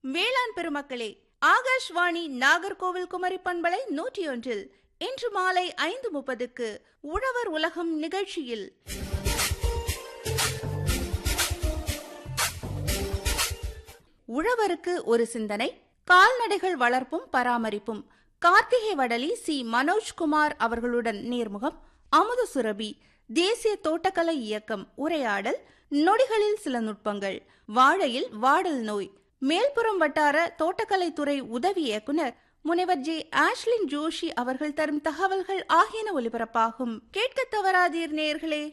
வேளாண் பெருமக்களே ஆகாஷ்வாணி நாகர்கோவில் குமரி பண்பலை நூற்றி ஒன்றில் இன்று மாலை ஐந்து முப்பதுக்கு உழவர் உலகம் நிகழ்ச்சியில் உழவருக்கு ஒரு சிந்தனை கால்நடைகள் வளர்ப்பும் பராமரிப்பும் கார்த்திகை வடலி சி மனோஜ்குமார் அவர்களுடன் நேர்முகம் அமுத சுரபி தேசிய தோட்டக்கலை இயக்கம் உரையாடல் நொடிகளில் சில நுட்பங்கள் வாழையில் வாடல் நோய் மேல்புறம் வட்டார தோட்டக்கலைத்துறை உதவி இயக்குனர் முனைவர் ஜே ஆஷ்லின் ஜோஷி அவர்கள் தரும் தகவல்கள் ஆகியன ஒலிபரப்பாகும் கேட்க தவறாதீர் நேர்களே